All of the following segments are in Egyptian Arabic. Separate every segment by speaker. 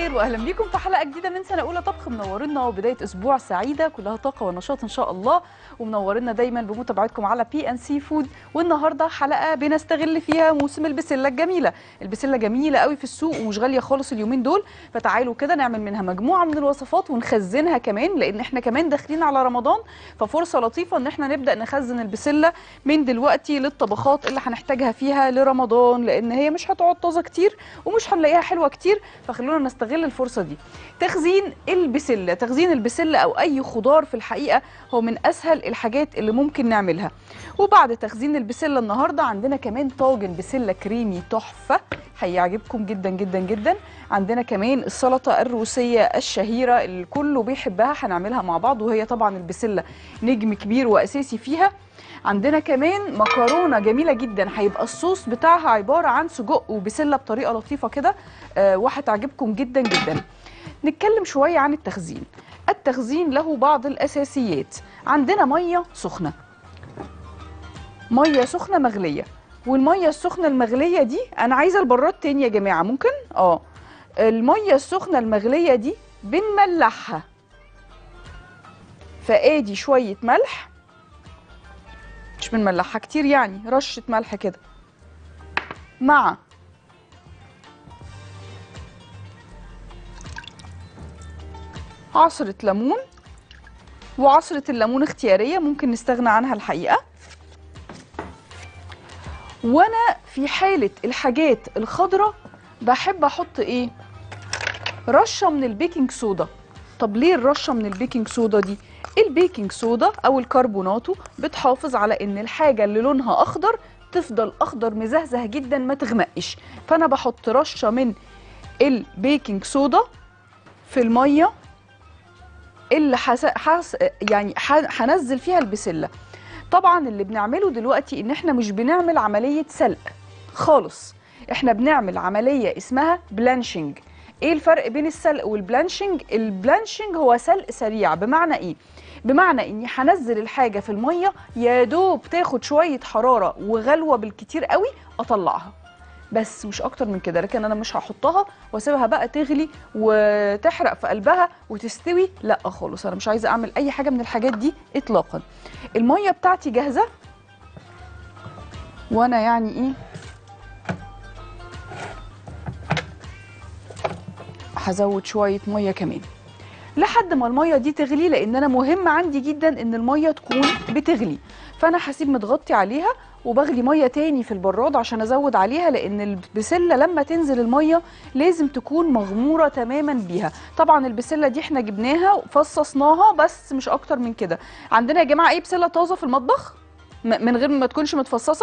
Speaker 1: الخير واهلا بيكم في حلقه جديده من سنه اولى طبخ منورنا وبدايه اسبوع سعيده كلها طاقه ونشاط ان شاء الله ومنورنا دايما بمتابعتكم على بي ان سي فود والنهارده حلقه بنستغل فيها موسم البسله الجميله البسله جميله قوي في السوق ومش غاليه خالص اليومين دول فتعالوا كده نعمل منها مجموعه من الوصفات ونخزنها كمان لان احنا كمان داخلين على رمضان ففرصه لطيفه ان احنا نبدا نخزن البسله من دلوقتي للطبخات اللي هنحتاجها فيها لرمضان لان هي مش هتقعد طازه كتير ومش هنلاقيها حلوه كتير فخلونا نستغل الفرصه دي تخزين البسله تخزين البسله او اي خضار في الحقيقه هو من اسهل الحاجات اللي ممكن نعملها وبعد تخزين البسله النهارده عندنا كمان طاجن بسله كريمي تحفه هيعجبكم جدا جدا جدا عندنا كمان السلطه الروسيه الشهيره اللي كله بيحبها هنعملها مع بعض وهي طبعا البسله نجم كبير واساسي فيها عندنا كمان مكرونه جميله جدا هيبقى الصوص بتاعها عباره عن سجق وبسله بطريقه لطيفه كده آه وهتعجبكم جدا جدا نتكلم شويه عن التخزين التخزين له بعض الاساسيات عندنا ميه سخنه ميه سخنه مغليه والميه السخنه المغليه دي انا عايزه البراد تاني يا جماعه ممكن اه الميه السخنه المغليه دي بنملحها فادي شويه ملح مش بنملحها كتير يعني رشه ملح كده مع عصرة ليمون وعصرة الليمون اختيارية ممكن نستغنى عنها الحقيقة وانا في حالة الحاجات الخضرة بحب احط ايه رشة من البيكنج صودا طب ليه الرشة من البيكنج صودا دي البيكنج صودا او الكربوناتو بتحافظ على ان الحاجة اللي لونها اخضر تفضل اخضر مزهزه جدا ما تغمقش فانا بحط رشة من البيكنج صودا في المية اللي حس... حس... يعني ح... هنزل فيها البسله طبعا اللي بنعمله دلوقتي ان احنا مش بنعمل عمليه سلق خالص احنا بنعمل عمليه اسمها بلانشنج ايه الفرق بين السلق والبلانشنج البلانشنج هو سلق سريع بمعنى ايه بمعنى اني هنزل الحاجه في الميه يا دوب تاخد شويه حراره وغلوه بالكتير قوي اطلعها بس مش اكتر من كده لكن انا مش هحطها واسيبها بقى تغلي وتحرق في قلبها وتستوي لا خالص انا مش عايزه اعمل اي حاجه من الحاجات دي اطلاقا الميه بتاعتي جاهزه وانا يعني ايه هزود شويه ميه كمان لحد ما الميه دي تغلي لان انا مهم عندي جدا ان الميه تكون بتغلي فانا هسيب متغطي عليها وبغلي ميه تاني في البراد عشان ازود عليها لان البسله لما تنزل الميه لازم تكون مغموره تماما بيها طبعا البسله دي احنا جبناها وفصصناها بس مش اكتر من كده عندنا يا جماعه ايه بسله طازه في المطبخ من غير ما تكونش متفصصه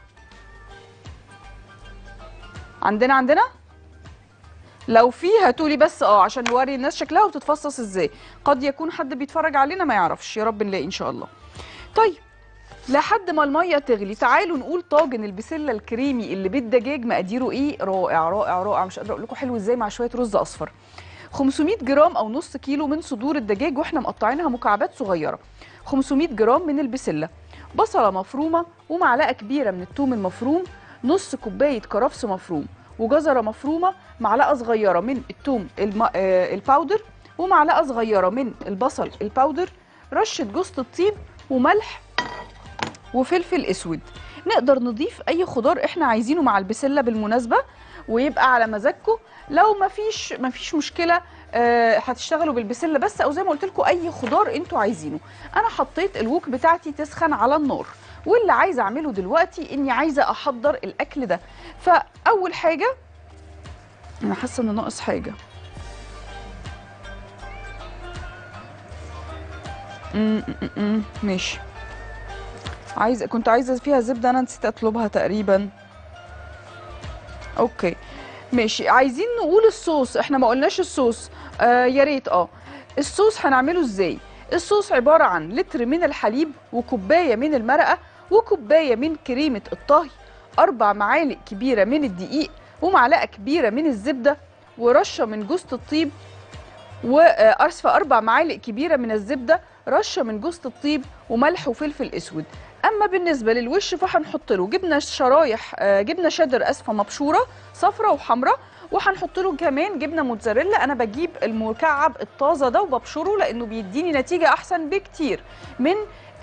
Speaker 1: عندنا عندنا لو في هاتولي بس اه عشان نوري الناس شكلها وبتتفصص ازاي قد يكون حد بيتفرج علينا ما يعرفش يا رب نلاقي ان شاء الله طيب لحد ما الميه تغلي تعالوا نقول طاجن البسله الكريمي اللي بالدجاج مقاديره ايه رائع رائع رائع مش قادره اقول لكم حلو ازاي مع شويه رز اصفر 500 جرام او نص كيلو من صدور الدجاج واحنا مقطعينها مكعبات صغيره 500 جرام من البسله بصله مفرومه ومعلقه كبيره من الثوم المفروم نص كوبايه كرفس مفروم وجزره مفرومه معلقه صغيره من الثوم الم... آه الباودر ومعلقه صغيره من البصل الباودر رشه جوز الطيب وملح وفلفل اسود نقدر نضيف اي خضار احنا عايزينه مع البسله بالمناسبه ويبقى على مزاجكم لو مفيش مفيش مشكله آه هتشتغلوا بالبسله بس او زي ما قلت لكم اي خضار انتوا عايزينه انا حطيت الوك بتاعتي تسخن على النار واللي عايزه اعمله دلوقتي اني عايزه احضر الاكل ده فاول حاجه انا حاسه ان ناقص حاجه م -م -م ماشي عايزه كنت عايزه فيها زبده انا نسيت اطلبها تقريبا اوكي ماشي عايزين نقول الصوص احنا ما قلناش الصوص آه يا ريت اه الصوص هنعمله ازاي الصوص عباره عن لتر من الحليب وكوبايه من المرقه وكوبايه من كريمه الطهي اربع معالق كبيره من الدقيق ومعلقه كبيره من الزبده ورشه من جوز الطيب واسفه اربع معالق كبيره من الزبده رشه من جوز الطيب وملح وفلفل اسود اما بالنسبه للوش فهنحط له جبنه شرايح آه، جبنه شيدر اسفه مبشوره صفرة وحمراء وهنحط له كمان جبنه موتزاريلا انا بجيب المكعب الطازه ده وببشره لانه بيديني نتيجه احسن بكتير من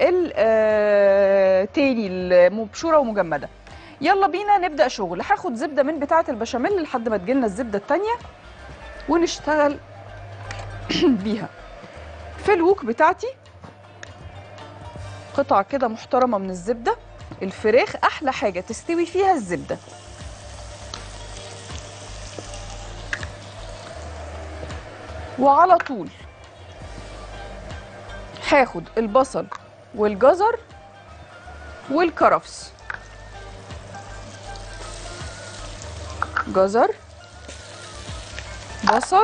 Speaker 1: التاني المبشوره ومجمده يلا بينا نبدا شغل هاخد زبده من بتاعه البشاميل لحد ما تجيلنا الزبده التانيه ونشتغل بيها في الوك بتاعتي قطع كده محترمه من الزبده الفراخ احلى حاجه تستوي فيها الزبده وعلى طول هاخد البصل والجزر والكرفس جزر بصل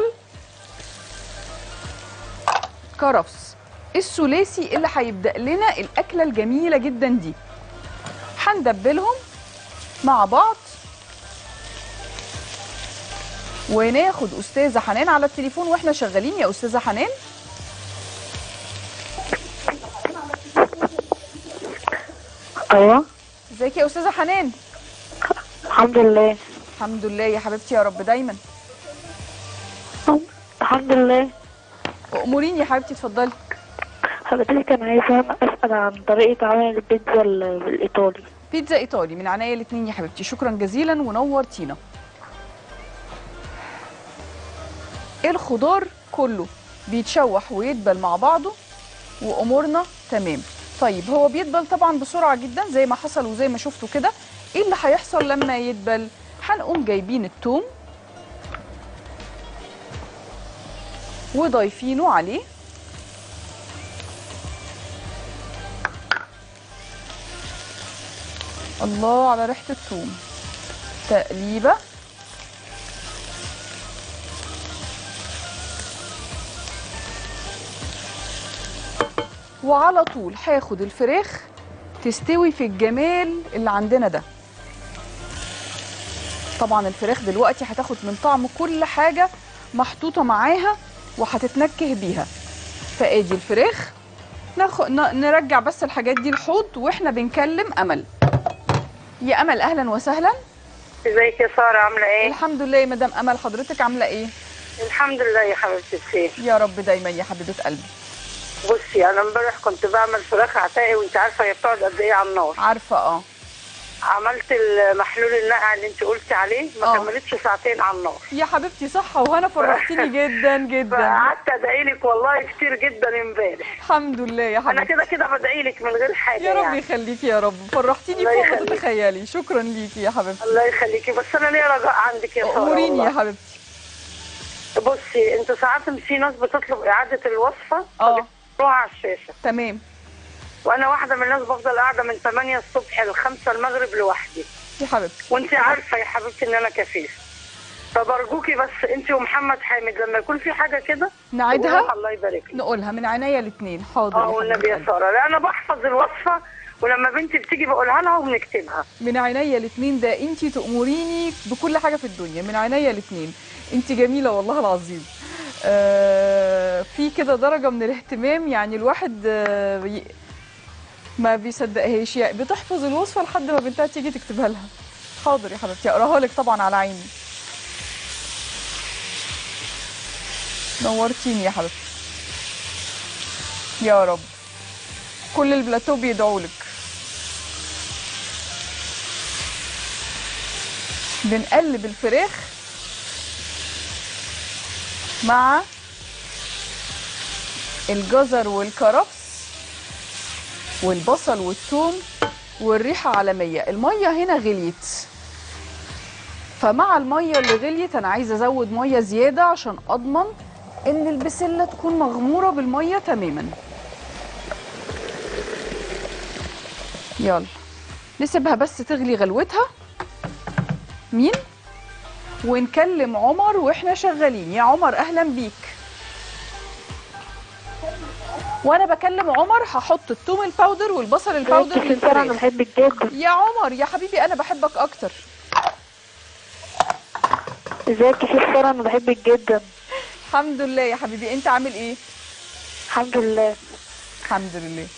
Speaker 1: كرفس الثلاثي اللي هيبدأ لنا الأكلة الجميلة جدا دي هندبلهم مع بعض وناخد أستاذة حنان على التليفون واحنا شغالين يا أستاذة حنان
Speaker 2: ايوه
Speaker 1: ازيك يا أستاذة حنان
Speaker 2: الحمد لله
Speaker 1: الحمد لله يا حبيبتي يا رب دايما
Speaker 2: الحمد لله
Speaker 1: أموريني يا حبيبتي اتفضلي
Speaker 2: حضرتك انا عايزه اسال عن طريقه عمل البيتزا ال- الايطالي
Speaker 1: بيتزا ايطالي من عناية الاتنين يا حبيبتي شكرا جزيلا ونورتينا الخضار كله بيتشوح ويدبل مع بعضه وامورنا تمام طيب هو بيدبل طبعا بسرعه جدا زي ما حصل وزي ما شفتوا كده ايه اللي هيحصل لما يدبل هنقوم جايبين التوم وضايفينه عليه الله على ريحة الثوم تقليبة وعلى طول هاخد الفراخ تستوي في الجمال اللي عندنا ده طبعا الفراخ دلوقتي هتاخد من طعم كل حاجة محطوطة معاها وهتتنكه بيها فادي الفراخ ناخد ن- نرجع بس الحاجات دي الحوض واحنا بنكلم امل يا امل اهلا وسهلا
Speaker 3: ازيك يا ساره عامله ايه
Speaker 1: الحمد لله يا مدام امل حضرتك عامله ايه
Speaker 3: الحمد لله يا حبيبتي بخير
Speaker 1: يا رب دايما يا حبيبه قلبي
Speaker 3: بصي انا امبارح كنت بعمل فراخ عتاقي وانت عارفه هي بتقعد قد ايه على النار
Speaker 1: عارفه اه
Speaker 3: عملت المحلول النقع اللي انت قلتي عليه ما
Speaker 1: آه.
Speaker 3: كملتش ساعتين على النار
Speaker 1: يا حبيبتي صحه وهنا فرحتيني جدا جدا
Speaker 3: فقعدت ادعي لك والله كتير جدا امبارح
Speaker 1: الحمد لله يا
Speaker 3: انا
Speaker 1: حبيبتي
Speaker 3: كده كده بدعي لك من غير حاجه
Speaker 1: يا رب
Speaker 3: يعني
Speaker 1: يخليكي يا رب فرحتيني
Speaker 3: الله
Speaker 1: فوق ما
Speaker 3: يخليك.
Speaker 1: تتخيلي شكرا ليكي يا حبيبتي
Speaker 3: الله يخليكي بس انا ليا رجاء عندك يا ساره
Speaker 1: اموريني يا
Speaker 3: والله.
Speaker 1: حبيبتي
Speaker 3: بصي انت ساعات في ناس بتطلب اعاده الوصفه
Speaker 1: اه
Speaker 3: فبتروح على الشاشه
Speaker 1: تمام
Speaker 3: وانا واحده من الناس بفضل قاعده من 8 الصبح ل 5 المغرب لوحدي
Speaker 1: يا حبيبتي
Speaker 3: وانت عارفه يا حبيبتي ان انا كفيف فبرجوكي بس انت ومحمد حامد لما يكون في حاجه كده
Speaker 1: نعيدها
Speaker 3: قولوها الله يبارك لك
Speaker 1: نقولها من عينيا الاثنين حاضر
Speaker 3: اه
Speaker 1: يا
Speaker 3: والنبي
Speaker 1: حبيبة
Speaker 3: يا
Speaker 1: قلبي.
Speaker 3: ساره لا انا بحفظ الوصفه ولما بنتي بتيجي بقولها لها وبنكتبها
Speaker 1: من عينيا الاثنين ده انت تأمريني بكل حاجه في الدنيا من عينيا الاثنين انت جميله والله العظيم آه في كده درجه من الاهتمام يعني الواحد آه بي- ما بيصدقهاش يعني بتحفظ الوصفه لحد ما بنتها تيجي تكتبها لها حاضر يا حبيبتي اقراها لك طبعا على عيني نورتيني يا حبيبتي يا رب كل البلاتو بيدعوا لك بنقلب الفراخ مع الجزر والكرفس والبصل والثوم والريحة عالمية المية هنا غليت فمع المية اللي غليت أنا عايزة أزود مية زيادة عشان أضمن إن البسلة تكون مغمورة بالمية تماما يلا نسيبها بس تغلي غلوتها مين ونكلم عمر واحنا شغالين يا عمر اهلا بيك وانا بكلم عمر هحط التوم الباودر والبصل الباودر
Speaker 2: ازيك يا ساره انا
Speaker 1: للفراخ
Speaker 2: بحبك جدا
Speaker 1: يا عمر يا حبيبي انا بحبك اكتر
Speaker 2: ازيك يا ساره انا بحبك جدا
Speaker 1: الحمد لله يا حبيبي انت عامل ايه
Speaker 2: الحمد لله
Speaker 1: الحمد لله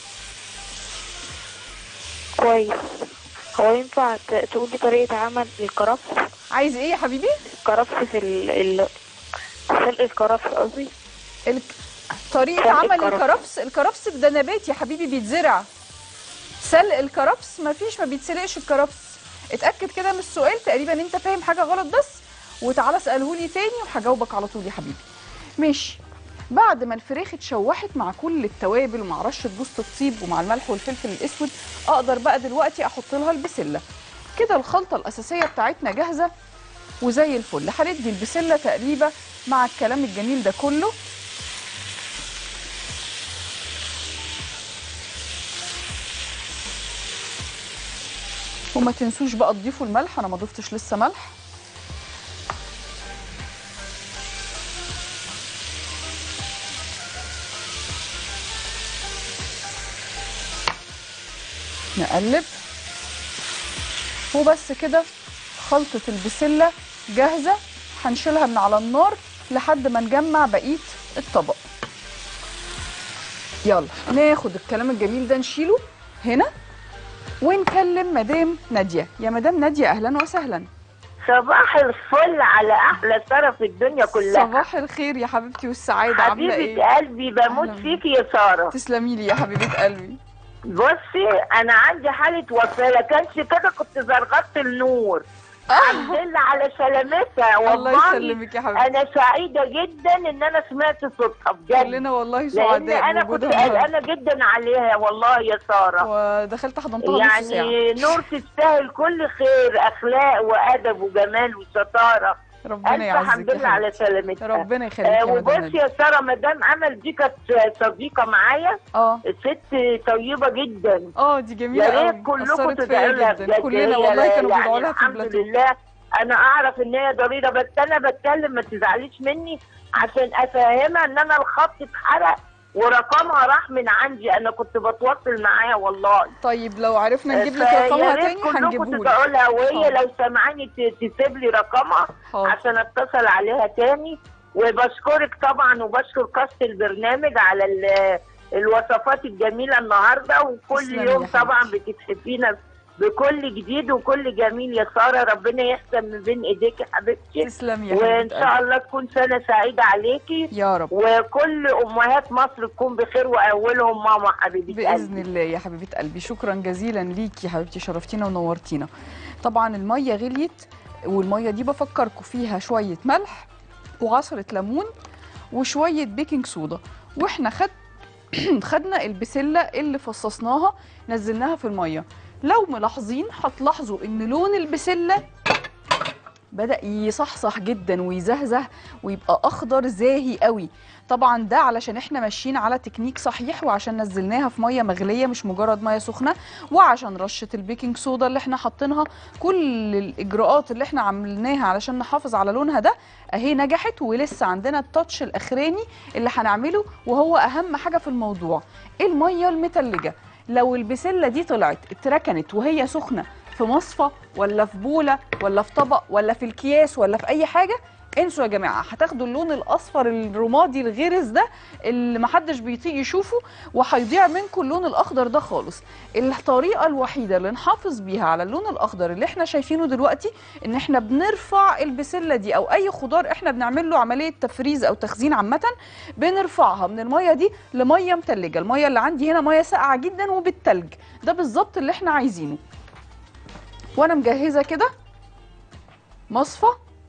Speaker 2: كويس هو ينفع ت- تقولي طريقه عمل الكرفس
Speaker 1: عايز ايه يا حبيبي
Speaker 2: الكرفس في ال ال سلق الكرفس قصدي
Speaker 1: الك... طريقه
Speaker 2: سلق
Speaker 1: عمل
Speaker 2: الكرفس.
Speaker 1: الكرفس الكرفس ده نبات يا حبيبي بيتزرع سلق الكرفس مفيش ما بيتسلقش الكرفس اتاكد كده من السؤال تقريبا انت فاهم حاجه غلط بس وتعالى اساله لي تاني وهجاوبك على طول يا حبيبي ماشي بعد ما الفراخ اتشوحت مع كل التوابل ومع رشه جوز الطيب ومع الملح والفلفل الاسود اقدر بقى دلوقتي احط لها البسله كده الخلطه الاساسيه بتاعتنا جاهزه وزي الفل هندي البسله تقريبا مع الكلام الجميل ده كله وما تنسوش بقى تضيفوا الملح انا ما ضفتش لسه ملح نقلب وبس كده خلطة البسلة جاهزة هنشيلها من على النار لحد ما نجمع بقية الطبق يلا ناخد الكلام الجميل ده نشيله هنا ونكلم مدام نادية يا مدام نادية أهلا وسهلا
Speaker 4: صباح الفل على احلى ساره في الدنيا كلها
Speaker 1: صباح الخير يا حبيبتي والسعادة عاملة
Speaker 4: حبيبه
Speaker 1: إيه؟
Speaker 4: قلبي بموت
Speaker 1: أهلاً
Speaker 4: فيكي يا ساره
Speaker 1: تسلمي لي يا حبيبة قلبي
Speaker 4: بصي انا عندي حاله وفاه لا كانش كده كنت زرغطت النور الحمد لله على سلامتها
Speaker 1: الله
Speaker 4: والله
Speaker 1: يسلمك يا حبيبتي
Speaker 4: انا سعيده جدا ان انا سمعت صوتها بجد
Speaker 1: كلنا والله
Speaker 4: لان
Speaker 1: سعداء
Speaker 4: انا كنت
Speaker 1: بوجودها النهاردة.
Speaker 4: قلقانه جدا عليها والله يا ساره
Speaker 1: ودخلت حضنتها نص ساعة
Speaker 4: يعني نور تستاهل كل خير اخلاق وادب وجمال وشطاره
Speaker 1: ربنا
Speaker 4: الف
Speaker 1: يعزك
Speaker 4: حمد
Speaker 1: يا
Speaker 4: لله على
Speaker 1: حبيبتي.
Speaker 4: سلامتها
Speaker 1: ربنا يخليك
Speaker 4: آه
Speaker 1: يا مدام
Speaker 4: وبص
Speaker 1: نادية
Speaker 4: يا ساره مدام امل دي كانت صديقه معايا
Speaker 1: اه
Speaker 4: ست طيبه جدا
Speaker 1: اه دي جميلة
Speaker 4: يا
Speaker 1: قوي
Speaker 4: ريت كلكم
Speaker 1: أثرت
Speaker 4: تدعوا
Speaker 1: فيا
Speaker 4: لها
Speaker 1: جدا
Speaker 4: بجد
Speaker 1: كلنا
Speaker 4: هي
Speaker 1: والله كانوا
Speaker 4: يعني
Speaker 1: بيدعوا لها في
Speaker 4: الحمد
Speaker 1: البلاتو
Speaker 4: لله انا اعرف ان هي ضريره بس انا بتكلم ما تزعليش مني عشان افهمها ان انا الخط اتحرق ورقمها راح من عندي انا كنت بتواصل معاها والله
Speaker 1: طيب لو عرفنا نجيب لك
Speaker 4: فيا
Speaker 1: رقمها
Speaker 4: ريت
Speaker 1: تاني
Speaker 4: كلكم
Speaker 1: هنجيبه لك
Speaker 4: تدعوا لها وهي
Speaker 1: حاضر.
Speaker 4: لو سامعاني ت- تسيب لي رقمها
Speaker 1: حاضر
Speaker 4: عشان اتصل عليها تاني وبشكرك طبعا وبشكر كاست البرنامج على ال- الوصفات الجميله النهارده وكل
Speaker 1: تسلمي يا
Speaker 4: يوم طبعا
Speaker 1: حبيبتي.
Speaker 4: بتتحفينا بكل جديد وكل جميل يا ساره ربنا يحسن من بين ايديك يا حبيبتي
Speaker 1: تسلمي يا
Speaker 4: وان
Speaker 1: حبيبة
Speaker 4: شاء
Speaker 1: قلبي.
Speaker 4: الله تكون سنه سعيده عليكي
Speaker 1: يا رب
Speaker 4: وكل امهات مصر تكون بخير واولهم ماما حبيبتي
Speaker 1: باذن الله يا حبيبه قلبي شكرا جزيلا ليكي يا حبيبتي شرفتينا ونورتينا طبعا الميه غليت والميه دي بفكركم فيها شويه ملح وعصره ليمون وشويه بيكنج صودا واحنا خد خدنا البسله اللي فصصناها نزلناها في الميه لو ملاحظين هتلاحظوا ان لون البسله بدأ يصحصح جدا ويزهزه ويبقى اخضر زاهي قوي طبعا ده علشان احنا ماشيين على تكنيك صحيح وعشان نزلناها في ميه مغليه مش مجرد ميه سخنه وعشان رشه البيكنج صودا اللي احنا حاطينها كل الاجراءات اللي احنا عملناها علشان نحافظ على لونها ده اهي نجحت ولسه عندنا التاتش الاخراني اللي هنعمله وهو اهم حاجه في الموضوع الميه المتلجه لو البسله دي طلعت اتركنت وهي سخنه في مصفى ولا في بوله ولا في طبق ولا في الكياس ولا في اي حاجه انسوا يا جماعه هتاخدوا اللون الاصفر الرمادي الغرز ده اللي محدش بيطيق يشوفه وهيضيع منكم اللون الاخضر ده خالص الطريقه الوحيده اللي نحافظ بيها على اللون الاخضر اللي احنا شايفينه دلوقتي ان احنا بنرفع البسله دي او اي خضار احنا بنعمل له عمليه تفريز او تخزين عامه بنرفعها من الميه دي لميه متلجه الميه اللي عندي هنا ميه ساقعه جدا وبالتلج ده بالظبط اللي احنا عايزينه وانا مجهزه كده مصفى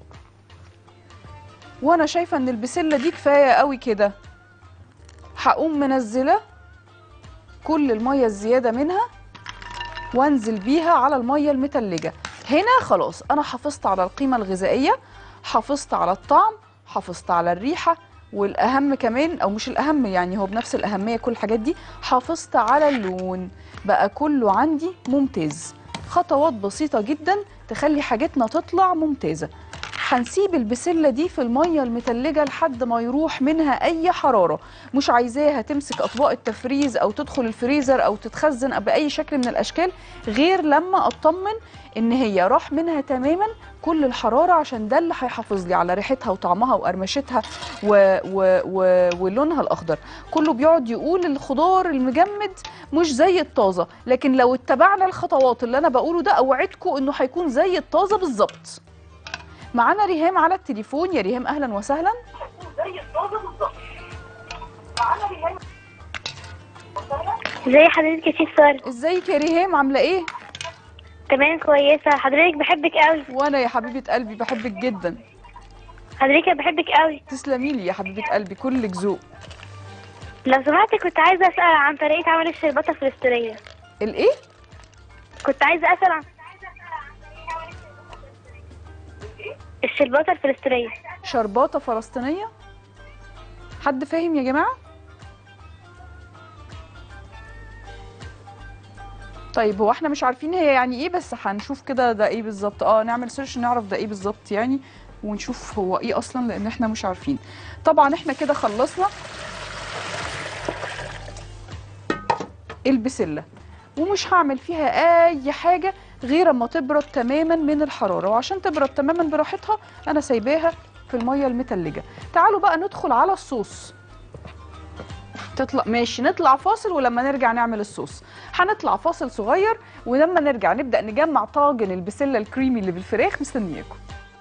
Speaker 1: وانا شايفه ان البسله دي كفايه قوي كده هقوم منزله كل الميه الزياده منها وانزل بيها على الميه المتلجه هنا خلاص انا حافظت على القيمه الغذائيه حافظت على الطعم حافظت على الريحه والاهم كمان او مش الاهم يعني هو بنفس الاهميه كل الحاجات دي حافظت على اللون بقى كله عندي ممتاز خطوات بسيطه جدا تخلي حاجتنا تطلع ممتازه هنسيب البسله دي في الميه المتلجه لحد ما يروح منها اي حراره مش عايزاها تمسك اطباق التفريز او تدخل الفريزر او تتخزن أو باي شكل من الاشكال غير لما اطمن ان هي راح منها تماما كل الحراره عشان ده اللي هيحافظ لي على ريحتها وطعمها وقرمشتها و... و... و... ولونها الاخضر كله بيقعد يقول الخضار المجمد مش زي الطازه لكن لو اتبعنا الخطوات اللي انا بقوله ده اوعدكم انه هيكون زي الطازه بالظبط معانا ريهام على التليفون يا ريهام اهلا وسهلا
Speaker 2: ازي حضرتك يا شيخ سارة
Speaker 1: ازيك يا ريهام عامله ايه
Speaker 2: تمام كويسة حضرتك بحبك قوي
Speaker 1: وانا يا حبيبه قلبي بحبك جدا
Speaker 2: حضرتك بحبك قوي
Speaker 1: تسلمي لي يا حبيبه قلبي كلك ذوق
Speaker 2: لو سمحتي كنت عايزة أسأل عن طريقة عمل الشربات الفلسطينية
Speaker 1: الايه
Speaker 2: كنت عايزة أسأل عن الشربات الفلسطينية
Speaker 1: شرباطه فلسطينيه حد فاهم يا جماعه طيب هو احنا مش عارفين هي يعني ايه بس هنشوف كده ده ايه بالظبط اه نعمل سيرش نعرف ده ايه بالظبط يعني ونشوف هو ايه اصلا لان احنا مش عارفين طبعا احنا كده خلصنا البسله ومش هعمل فيها اي حاجه غير اما تبرد تماما من الحراره وعشان تبرد تماما براحتها انا سايباها في الميه المتلجه تعالوا بقى ندخل على الصوص تطلع ماشي نطلع فاصل ولما نرجع نعمل الصوص هنطلع فاصل صغير ولما نرجع نبدا نجمع طاجن البسله الكريمي اللي بالفراخ مستنياكم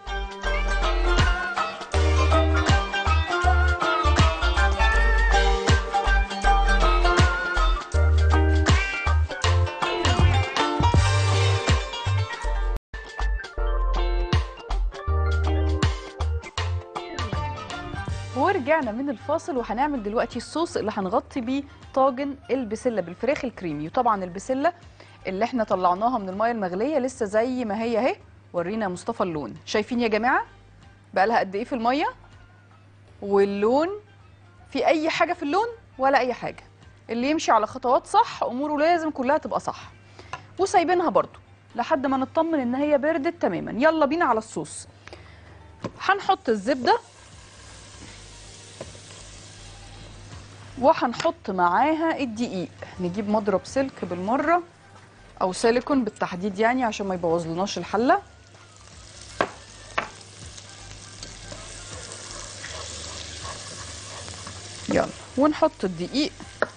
Speaker 1: ورجعنا من الفاصل وهنعمل دلوقتي الصوص اللي هنغطي بيه طاجن البسله بالفراخ الكريمي وطبعا البسله اللي احنا طلعناها من الميه المغليه لسه زي ما هي اهي ورينا يا مصطفى اللون شايفين يا جماعه بقى لها قد ايه في الميه واللون في اي حاجه في اللون ولا اي حاجه اللي يمشي على خطوات صح اموره لازم كلها تبقى صح وسايبينها برضو لحد ما نطمن ان هي بردت تماما يلا بينا على الصوص هنحط الزبده وهنحط معاها الدقيق نجيب مضرب سلك بالمره او سيليكون بالتحديد يعني عشان ما يبوظلناش الحله يلا ونحط الدقيق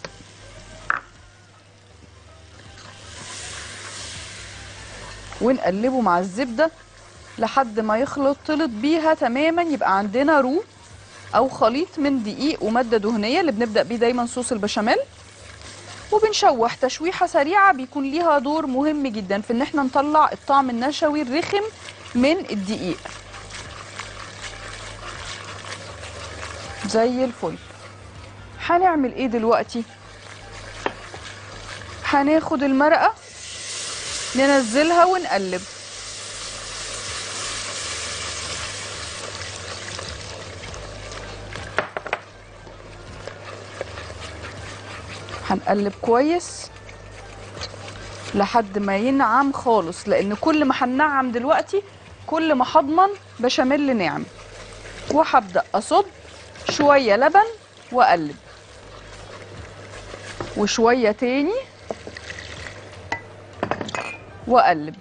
Speaker 1: ونقلبه مع الزبده لحد ما يخلط تلط بيها تماما يبقى عندنا رو او خليط من دقيق وماده دهنيه اللي بنبدا بيه دايما صوص البشاميل وبنشوح تشويحه سريعه بيكون ليها دور مهم جدا في ان احنا نطلع الطعم النشوي الرخم من الدقيق زي الفل هنعمل ايه دلوقتي هناخد المرقه ننزلها ونقلب هنقلب كويس لحد ما ينعم خالص لان كل ما هننعم دلوقتي كل ما هضمن بشاميل ناعم وهبدا اصب شويه لبن واقلب وشويه تاني واقلب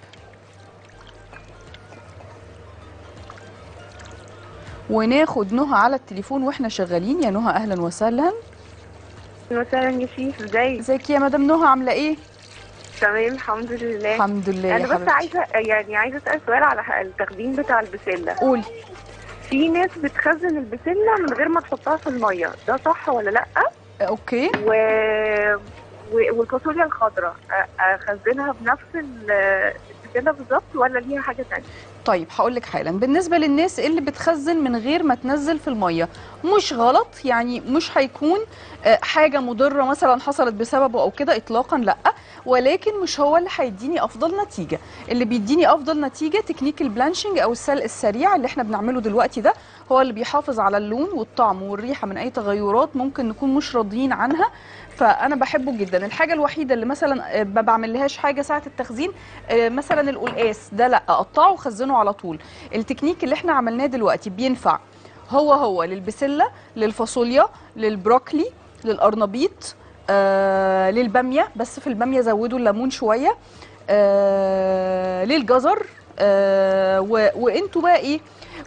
Speaker 1: وناخد نهى على التليفون واحنا شغالين يا نهى اهلا وسهلا
Speaker 5: وسهلا يا شيف ازيك
Speaker 1: ازيك يا مدام نهى عامله ايه
Speaker 5: تمام الحمد لله
Speaker 1: الحمد لله يا
Speaker 5: انا بس
Speaker 1: حبيبتي
Speaker 5: عايزه يعني عايزه اسال سؤال على ح- التخزين بتاع البسله
Speaker 1: قولي
Speaker 5: في ناس بتخزن البسله من غير ما تحطها في الميه ده صح ولا لا
Speaker 1: اوكي
Speaker 5: و... و... والفاصوليا الخضراء أ- اخزنها بنفس ال- البسله بالظبط ولا ليها حاجه تانية
Speaker 1: طيب هقول لك حالا بالنسبه للناس اللي بتخزن من غير ما تنزل في الميه مش غلط يعني مش هيكون آه، حاجه مضره مثلا حصلت بسببه او كده اطلاقا لا ولكن مش هو اللي هيديني افضل نتيجه اللي بيديني افضل نتيجه تكنيك البلانشنج او السلق السريع اللي احنا بنعمله دلوقتي ده هو اللي بيحافظ على اللون والطعم والريحه من اي تغيرات ممكن نكون مش راضيين عنها فانا بحبه جدا الحاجه الوحيده اللي مثلا آه، ما بعملهاش حاجه ساعه التخزين آه، مثلا القلقاس ده لا اقطعه وخزنه على طول التكنيك اللي احنا عملناه دلوقتي بينفع هو هو للبسله للفاصوليا للبروكلي للقرنبيط آه للباميه بس في الباميه زودوا الليمون شويه آه للجزر آه و- وانتوا بقى ايه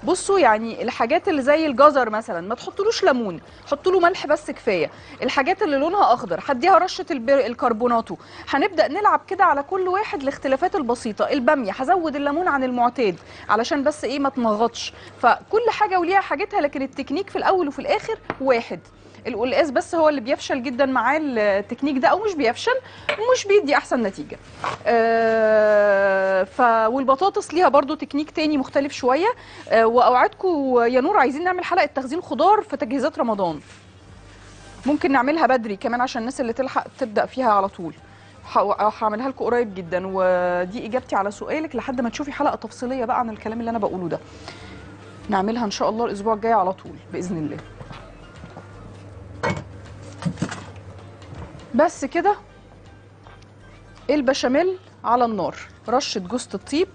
Speaker 1: بصوا يعني الحاجات اللي زي الجزر مثلا ما تحطلوش ليمون حطوا له ملح بس كفايه الحاجات اللي لونها اخضر هديها رشه البر... الكربوناتو هنبدا نلعب كده على كل واحد الاختلافات البسيطه الباميه هزود الليمون عن المعتاد علشان بس ايه ما تمغطش فكل حاجه وليها حاجتها لكن التكنيك في الاول وفي الاخر واحد القلقاس بس هو اللي بيفشل جدا معاه التكنيك ده او مش بيفشل ومش بيدي احسن نتيجه آه ف والبطاطس ليها برضو تكنيك تاني مختلف شويه آه واوعدكم يا نور عايزين نعمل حلقه تخزين خضار في تجهيزات رمضان ممكن نعملها بدري كمان عشان الناس اللي تلحق تبدا فيها على طول ه- هعملها لكم قريب جدا ودي اجابتي على سؤالك لحد ما تشوفي حلقه تفصيليه بقى عن الكلام اللي انا بقوله ده نعملها ان شاء الله الاسبوع الجاي على طول باذن الله بس كده البشاميل على النار رشه جوزة الطيب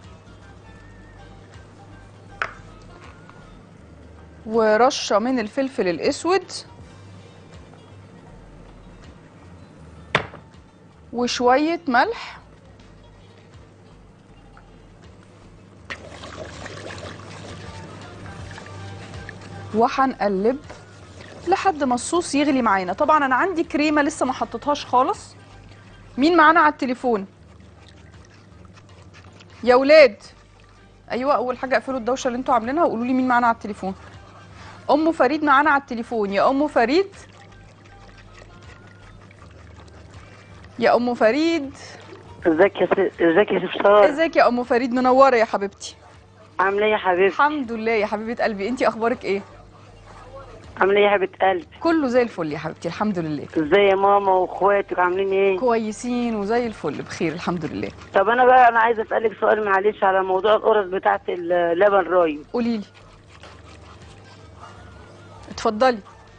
Speaker 1: ورشه من الفلفل الاسود وشويه ملح وهنقلب لحد ما الصوص يغلي معانا طبعا انا عندي كريمه لسه ما حطيتهاش خالص مين معانا على التليفون يا ولاد ايوه اول حاجه اقفلوا الدوشه اللي انتوا عاملينها وقولوا لي مين معانا على التليفون ام فريد معانا على التليفون يا ام فريد يا ام فريد
Speaker 6: ازيك يا س... ازيك يا شيف ساره
Speaker 1: ازيك يا ام فريد منوره يا حبيبتي
Speaker 6: عامله ايه يا حبيبتي
Speaker 1: الحمد لله يا حبيبه قلبي انتي اخبارك ايه
Speaker 6: عامله ايه يا حبيبه قلبي
Speaker 1: كله زي الفل يا حبيبتي الحمد لله
Speaker 6: ازاي يا ماما واخواتك عاملين ايه
Speaker 1: كويسين وزي الفل بخير الحمد لله
Speaker 6: طب انا بقى انا عايزه اسالك سؤال معلش على موضوع القرص بتاعه اللبن رايب
Speaker 1: قولي لي اتفضلي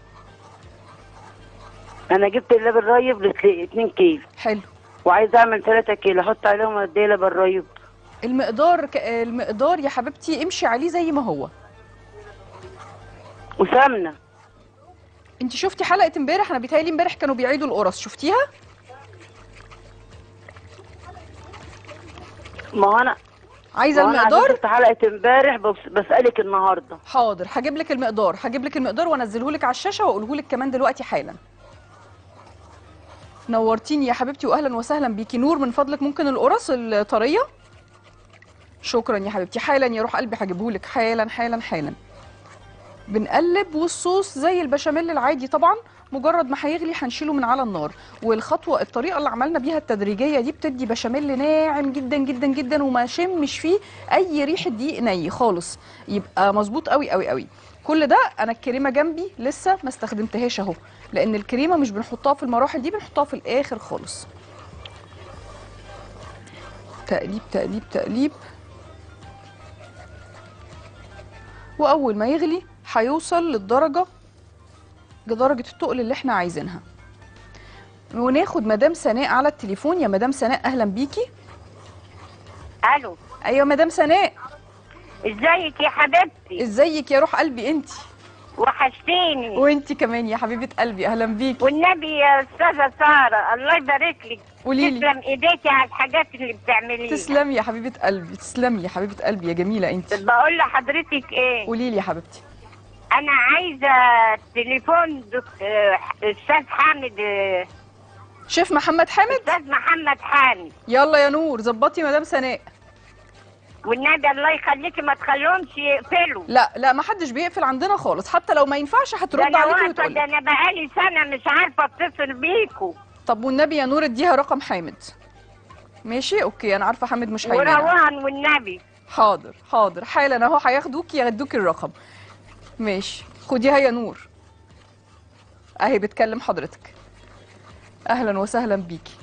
Speaker 6: انا جبت اللبن رايب ل 2 كيلو
Speaker 1: حلو
Speaker 6: وعايزه اعمل 3 كيلو احط عليهم قد ايه لبن رايب
Speaker 1: المقدار ك... المقدار يا حبيبتي امشي عليه زي ما هو
Speaker 6: وسمنه
Speaker 1: انت شفتي حلقه امبارح انا بيتهيألي امبارح كانوا بيعيدوا القرص شفتيها
Speaker 6: ما هو انا
Speaker 1: عايزه
Speaker 6: ما هو انا عشان
Speaker 1: المقدار
Speaker 6: شفت حلقه امبارح بس بسالك النهارده
Speaker 1: حاضر هجيب لك المقدار هجيب لك المقدار وانزله لك على الشاشه واقوله لك كمان دلوقتي حالا نورتيني يا حبيبتي واهلا وسهلا بيكي نور من فضلك ممكن القرص الطريه شكرا يا حبيبتي حالا يا روح قلبي هجيبه لك حالا حالا حالا بنقلب والصوص زي البشاميل العادي طبعا مجرد ما هيغلي هنشيله من على النار والخطوه الطريقه اللي عملنا بيها التدريجيه دي بتدي بشاميل ناعم جدا جدا جدا وما شمش فيه اي ريحه دقيق ني خالص يبقى مظبوط قوي قوي قوي كل ده انا الكريمه جنبي لسه ما استخدمتهاش اهو لان الكريمه مش بنحطها في المراحل دي بنحطها في الاخر خالص تقليب تقليب تقليب واول ما يغلي هيوصل للدرجه لدرجه التقل اللي احنا عايزينها وناخد مدام سناء على التليفون يا مدام سناء اهلا بيكي
Speaker 4: الو
Speaker 1: ايوه مدام سناء
Speaker 4: ازيك يا حبيبتي
Speaker 1: ازيك يا روح قلبي انت
Speaker 4: وحشتيني
Speaker 1: وانت كمان يا حبيبه قلبي اهلا بيكي
Speaker 4: والنبي يا استاذه ساره الله يبارك لك
Speaker 1: قولي لي
Speaker 4: تسلم ايديكي على الحاجات اللي بتعمليها
Speaker 1: تسلمي يا حبيبه قلبي تسلمي يا حبيبه قلبي يا جميله انت
Speaker 4: بقول لحضرتك ايه
Speaker 1: قولي لي يا حبيبتي
Speaker 4: انا عايزه تليفون دك... آه، استاذ حامد آه،
Speaker 1: شيف محمد حامد
Speaker 4: استاذ محمد حامد
Speaker 1: يلا يا نور ظبطي مدام سناء
Speaker 4: والنبي الله يخليكي ما تخليهمش يقفلوا
Speaker 1: لا لا ما حدش بيقفل عندنا خالص حتى لو ما ينفعش
Speaker 4: ده
Speaker 1: هترد
Speaker 4: انا
Speaker 1: عليكي
Speaker 4: واقفه
Speaker 1: وتقول
Speaker 4: ده انا بقالي سنه مش عارفه اتصل بيكوا
Speaker 1: طب والنبي يا نور اديها رقم حامد ماشي اوكي انا عارفه حامد مش هيمانع
Speaker 4: وروان والنبي
Speaker 1: حاضر حاضر حالا اهو هياخدوكي ياخدوكي الرقم ماشي خديها يا نور اهي بتكلم حضرتك اهلا وسهلا بيكي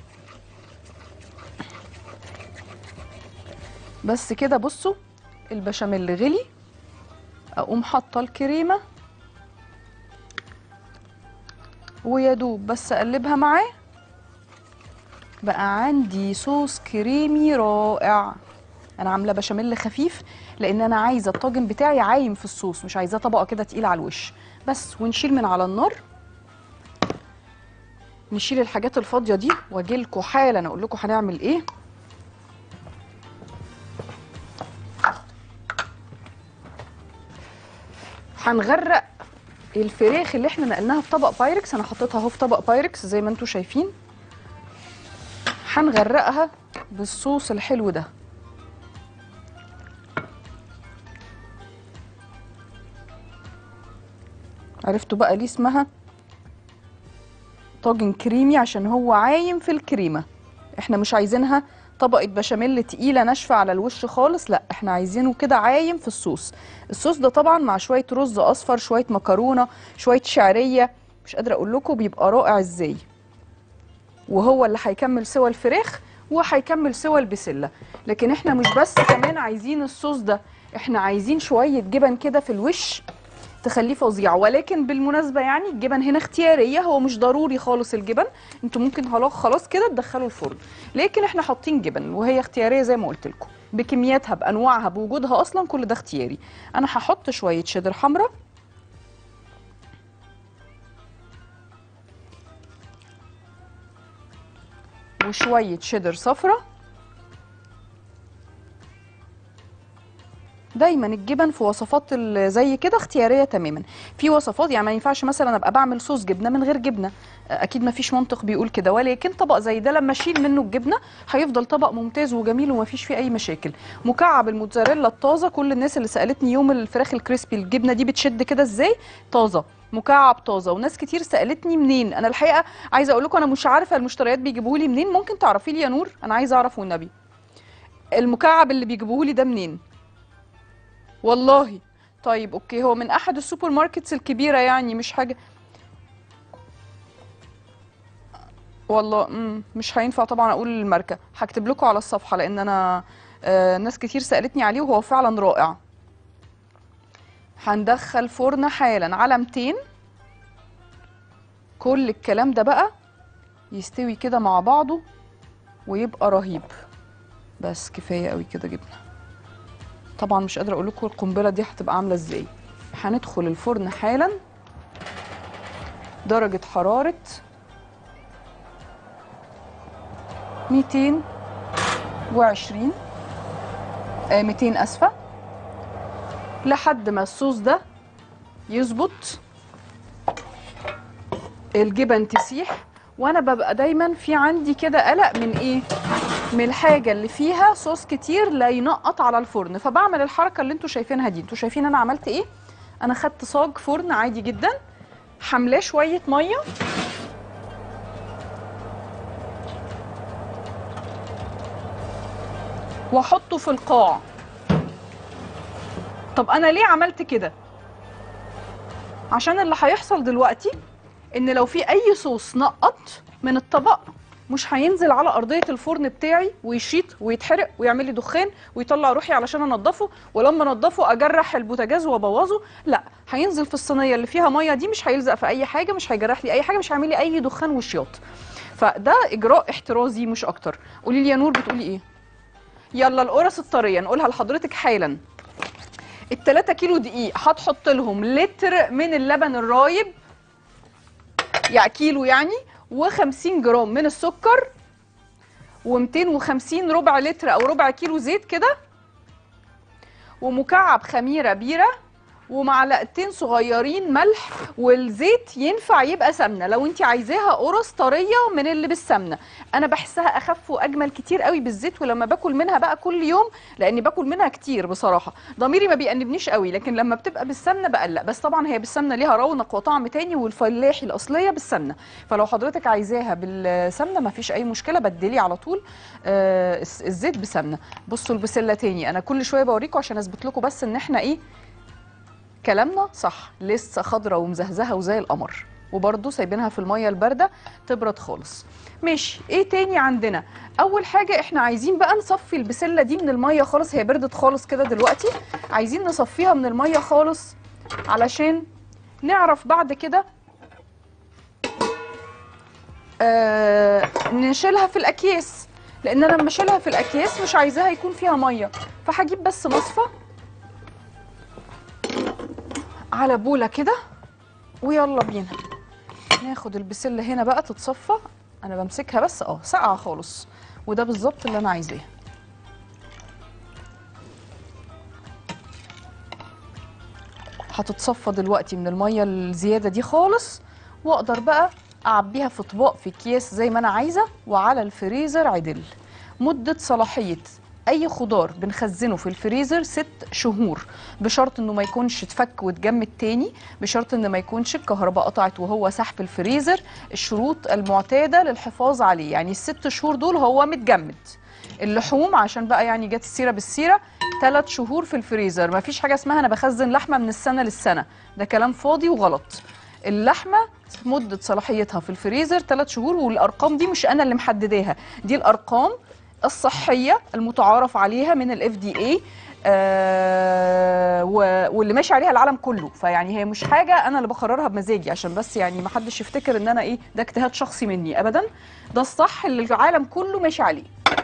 Speaker 1: بس كده بصوا البشاميل غلي اقوم حاطه الكريمه ويا دوب بس اقلبها معاه بقى عندي صوص كريمي رائع انا عامله بشاميل خفيف لان انا عايزه الطاجن بتاعي عايم في الصوص مش عايزاه طبقه كده تقيله على الوش بس ونشيل من على النار نشيل الحاجات الفاضيه دي واجي لكم حالا اقول لكم هنعمل ايه هنغرق الفراخ اللي احنا نقلناها في طبق بايركس انا حطيتها اهو في طبق بايركس زي ما انتم شايفين هنغرقها بالصوص الحلو ده عرفتوا بقى ليه اسمها طاجن كريمي عشان هو عايم في الكريمه احنا مش عايزينها طبقه بشاميل تقيله ناشفه على الوش خالص لا احنا عايزينه كده عايم في الصوص الصوص ده طبعا مع شويه رز اصفر شويه مكرونه شويه شعريه مش قادره اقول لكم بيبقى رائع ازاي وهو اللي هيكمل سوى الفراخ وهيكمل سوى البسله لكن احنا مش بس كمان عايزين الصوص ده احنا عايزين شويه جبن كده في الوش تخليه فظيع ولكن بالمناسبه يعني الجبن هنا اختياريه هو مش ضروري خالص الجبن انتوا ممكن خلاص خلاص كده تدخلوا الفرن لكن احنا حاطين جبن وهي اختياريه زي ما قلت لكم بكمياتها بانواعها بوجودها اصلا كل ده اختياري انا هحط شويه شيدر حمراء وشويه شيدر صفرة دايما الجبن في وصفات ال- زي كده اختياريه تماما في وصفات يعني ما ينفعش مثلا ابقى بعمل صوص جبنه من غير جبنه اكيد ما فيش منطق بيقول كده ولكن طبق زي ده لما اشيل منه الجبنه هيفضل طبق ممتاز وجميل وما فيش فيه اي مشاكل مكعب الموتزاريلا الطازه كل الناس اللي سالتني يوم الفراخ الكريسبي الجبنه دي بتشد كده ازاي طازه مكعب طازه وناس كتير سالتني منين انا الحقيقه عايزه اقول لكم انا مش عارفه المشتريات بيجيبوه لي منين ممكن تعرفي لي يا نور انا عايزه اعرف والنبي المكعب اللي بيجيبوه لي ده منين والله طيب اوكي هو من احد السوبر ماركتس الكبيره يعني مش حاجه والله مم. مش هينفع طبعا اقول الماركه هكتب لكم على الصفحه لان انا آه ناس كتير سالتني عليه وهو فعلا رائع هندخل فرن حالا على 200 كل الكلام ده بقى يستوي كده مع بعضه ويبقى رهيب بس كفايه قوي كده جبنه طبعا مش قادره اقول لكم القنبله دي هتبقى عامله ازاي هندخل الفرن حالا درجه حراره 220 آه 200 اسفه لحد ما الصوص ده يظبط الجبن تسيح وانا ببقى دايما في عندي كده قلق من ايه من الحاجه اللي فيها صوص كتير لا ينقط على الفرن فبعمل الحركه اللي انتوا شايفينها دي انتوا شايفين انا عملت ايه انا خدت صاج فرن عادي جدا حملاه شويه ميه واحطه في القاع طب انا ليه عملت كده عشان اللي هيحصل دلوقتي ان لو في اي صوص نقط من الطبق مش هينزل على ارضيه الفرن بتاعي ويشيط ويتحرق ويعمل لي دخان ويطلع روحي علشان انضفه ولما انضفه اجرح البوتاجاز وابوظه لا هينزل في الصينيه اللي فيها ميه دي مش هيلزق في اي حاجه مش هيجرح لي اي حاجه مش هيعمل لي اي دخان وشياط فده اجراء احترازي مش اكتر قولي لي يا نور بتقولي ايه يلا القرص الطريه نقولها لحضرتك حالا التلاتة كيلو دقيق هتحط لهم لتر من اللبن الرايب يعني كيلو يعني و50 جرام من السكر و250 ربع لتر او ربع كيلو زيت كده ومكعب خميره بيره ومعلقتين صغيرين ملح والزيت ينفع يبقى سمنه لو انت عايزاها قرص طريه من اللي بالسمنه انا بحسها اخف واجمل كتير قوي بالزيت ولما باكل منها بقى كل يوم لاني باكل منها كتير بصراحه ضميري ما بيأنبنيش قوي لكن لما بتبقى بالسمنه بقلق بس طبعا هي بالسمنه ليها رونق وطعم تاني والفلاحي الاصليه بالسمنه فلو حضرتك عايزاها بالسمنه ما فيش اي مشكله بدلي على طول آه الس- الزيت بسمنه بصوا البسله تاني انا كل شويه بوريكم عشان اثبت لكم بس ان احنا ايه كلامنا صح لسه خضرة ومزهزهه وزي القمر وبرده سايبينها في الميه البارده تبرد خالص ماشي ايه تاني عندنا اول حاجه احنا عايزين بقى نصفي البسله دي من الميه خالص هي بردت خالص كده دلوقتي عايزين نصفيها من الميه خالص علشان نعرف بعد كده آه نشيلها في الاكياس لان انا لما اشيلها في الاكياس مش عايزاها يكون فيها ميه فهجيب بس مصفى على بوله كده ويلا بينا ناخد البسله هنا بقى تتصفى انا بمسكها بس اه ساقعه خالص وده بالظبط اللي انا عايزاه هتتصفى دلوقتي من الميه الزياده دي خالص واقدر بقى اعبيها في اطباق في اكياس زي ما انا عايزه وعلى الفريزر عدل مده صلاحيه اي خضار بنخزنه في الفريزر ست شهور بشرط انه ما يكونش اتفك واتجمد تاني بشرط ان ما يكونش الكهرباء قطعت وهو سحب الفريزر الشروط المعتاده للحفاظ عليه يعني الست شهور دول هو متجمد اللحوم عشان بقى يعني جت السيره بالسيره ثلاث شهور في الفريزر ما فيش حاجه اسمها انا بخزن لحمه من السنه للسنه ده كلام فاضي وغلط اللحمه مده صلاحيتها في الفريزر ثلاث شهور والارقام دي مش انا اللي محدداها دي الارقام الصحيه المتعارف عليها من الاف دي اي واللي ماشي عليها العالم كله فيعني هي مش حاجه انا اللي بقررها بمزاجي عشان بس يعني ما حدش يفتكر ان انا ايه ده اجتهاد شخصي مني ابدا ده الصح اللي العالم كله ماشي عليه